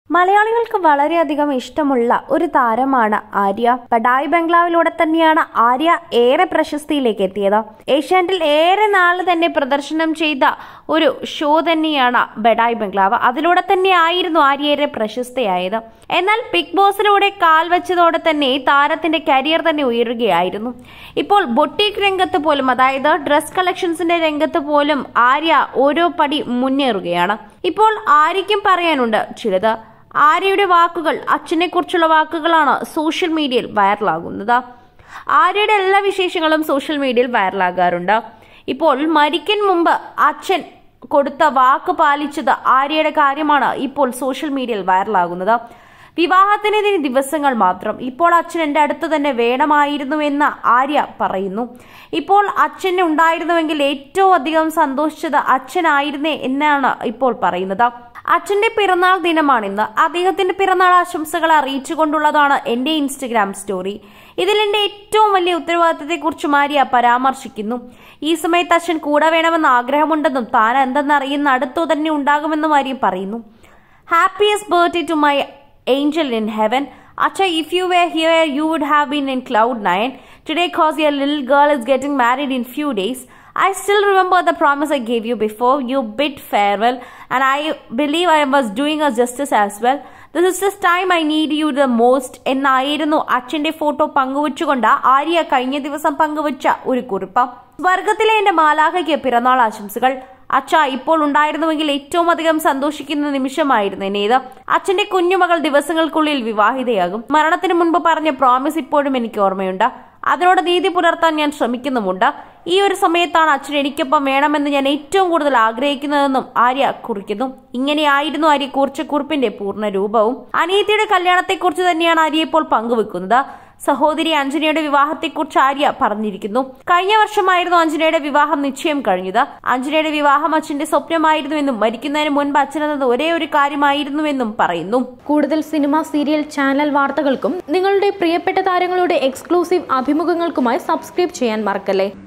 മലയാളികൾക്ക് വളരെയധികം ഇഷ്ടമുള്ള ഒരു താരമാണ് ആര്യ ബഡായി ബംഗ്ലാവിലൂടെ തന്നെയാണ് ആര്യ ഏറെ പ്രശസ്തിയിലേക്ക് എത്തിയത് ഏഷ്യാനെറ്റിൽ ഏറെ നാൾ തന്നെ പ്രദർശനം ചെയ്ത ഒരു ഷോ തന്നെയാണ് ബഡായി ബംഗ്ലാവ് അതിലൂടെ തന്നെ ആയിരുന്നു ആര്യ ഏറെ പ്രശസ്തയായത് എന്നാൽ ബിഗ് ബോസിലൂടെ കാൽ വെച്ചതോടെ തന്നെ താരത്തിന്റെ കരിയർ തന്നെ ഉയരുകയായിരുന്നു ഇപ്പോൾ ബൊട്ടീക് രംഗത്ത് പോലും അതായത് ഡ്രസ് കളക്ഷൻസിന്റെ രംഗത്ത് പോലും ആര്യ ഓരോ പടി മുന്നേറുകയാണ് ഇപ്പോൾ ആര്യയ്ക്കും പറയാനുണ്ട് ചിലത് ആര്യയുടെ വാക്കുകൾ അച്ഛനെ കുറിച്ചുള്ള വാക്കുകളാണ് സോഷ്യൽ മീഡിയയിൽ വൈറലാകുന്നത് ആര്യയുടെ എല്ലാ വിശേഷങ്ങളും സോഷ്യൽ മീഡിയയിൽ വൈറലാകാറുണ്ട് ഇപ്പോൾ മരിക്കാൻ മുമ്പ് അച്ഛൻ കൊടുത്ത വാക്ക് പാലിച്ചത് ആര്യയുടെ കാര്യമാണ് ഇപ്പോൾ സോഷ്യൽ മീഡിയയിൽ വൈറലാകുന്നത് വിവാഹത്തിന് ഇനി ദിവസങ്ങൾ മാത്രം ഇപ്പോൾ അച്ഛൻ എന്റെ അടുത്ത് തന്നെ വേണമായിരുന്നു എന്ന് ആര്യ പറയുന്നു ഇപ്പോൾ അച്ഛൻ ഉണ്ടായിരുന്നുവെങ്കിൽ ഏറ്റവും അധികം സന്തോഷിച്ചത് അച്ഛനായിരുന്നേ എന്നാണ് ഇപ്പോൾ പറയുന്നത് അച്ഛന്റെ പിറന്നാൾ ദിനമാണിന്ന് അദ്ദേഹത്തിന്റെ പിറന്നാൾ ആശംസകൾ അറിയിച്ചുകൊണ്ടുള്ളതാണ് എന്റെ ഇൻസ്റ്റഗ്രാം സ്റ്റോറി ഇതിൽ എന്റെ ഏറ്റവും വലിയ ഉത്തരവാദിത്തത്തെക്കുറിച്ച് മാരിയ പരാമർശിക്കുന്നു ഈ സമയത്ത് അച്ഛൻ കൂടെ വേണമെന്ന് ആഗ്രഹമുണ്ടെന്നും താൻ എന്തെന്നറിയുന്ന അടുത്തു തന്നെ ഉണ്ടാകുമെന്നും മാരിയ പറയുന്നു happiest birthday to my angel in heaven. Acha, if you were here, you would have been in cloud nine. Today, cause your little girl is getting married in few days. I still remember the promise I gave you before. You bid farewell, and I believe I was doing us justice as well. This is this time I need you the most എന്നായിരുന്നു അച്ഛന്റെ photo പങ്കുവച്ചുകൊണ്ട് Arya കഴിഞ്ഞ ദിവസം പങ്കുവച്ച ഒരു കുറിപ്പ് വർഗത്തിലെ എന്റെ മാലാഖയ്ക്ക് പിറന്നാൾ ആശംസകൾ അച്ഛ ഇപ്പോൾ ഉണ്ടായിരുന്നുവെങ്കിൽ ഏറ്റവും അധികം സന്തോഷിക്കുന്ന നിമിഷമായിരുന്നു എന്നേത് അച്ഛന്റെ കുഞ്ഞുമകൾ ദിവസങ്ങൾക്കുള്ളിൽ വിവാഹിതയാകും മരണത്തിന് മുൻപ് പറഞ്ഞ പ്രോമിസ് ഇപ്പോഴും എനിക്ക് ഓർമ്മയുണ്ട് അതിനോട് നീതി പുലർത്താൻ ഞാൻ ശ്രമിക്കുന്നുമുണ്ട് ഈ ഒരു സമയത്താണ് അച്ഛൻ എനിക്കൊപ്പം വേണമെന്ന് ഞാൻ ഏറ്റവും കൂടുതൽ ആഗ്രഹിക്കുന്നതെന്നും ആര്യ കുറിക്കുന്നു ഇങ്ങനെയായിരുന്നു ആര്യ കുറിച്ച കുറിപ്പിന്റെ പൂർണ്ണ രൂപവും അനിയത്തിയുടെ കല്യാണത്തെക്കുറിച്ച് തന്നെയാണ് ആര്യ ഇപ്പോൾ പങ്കുവെക്കുന്നത് സഹോദരി അഞ്ജനയുടെ വിവാഹത്തെക്കുറിച്ച് ആര്യ പറഞ്ഞിരിക്കുന്നു കഴിഞ്ഞ വർഷമായിരുന്നു അഞ്ജനയുടെ വിവാഹം നിശ്ചയം കഴിഞ്ഞത് അഞ്ജനയുടെ വിവാഹം അച്ഛന്റെ സ്വപ്നമായിരുന്നുവെന്നും മരിക്കുന്നതിന് മുൻപ് അച്ഛനെന്നത് ഒരേ ഒരു കാര്യമായിരുന്നുവെന്നും പറയുന്നു കൂടുതൽ സിനിമ സീരിയൽ ചാനൽ വാർത്തകൾക്കും നിങ്ങളുടെ പ്രിയപ്പെട്ട താരങ്ങളുടെ എക്സ്ക്ലൂസീവ് അഭിമുഖങ്ങൾക്കുമായി സബ്സ്ക്രൈബ് ചെയ്യാൻ മറക്കല്ലേ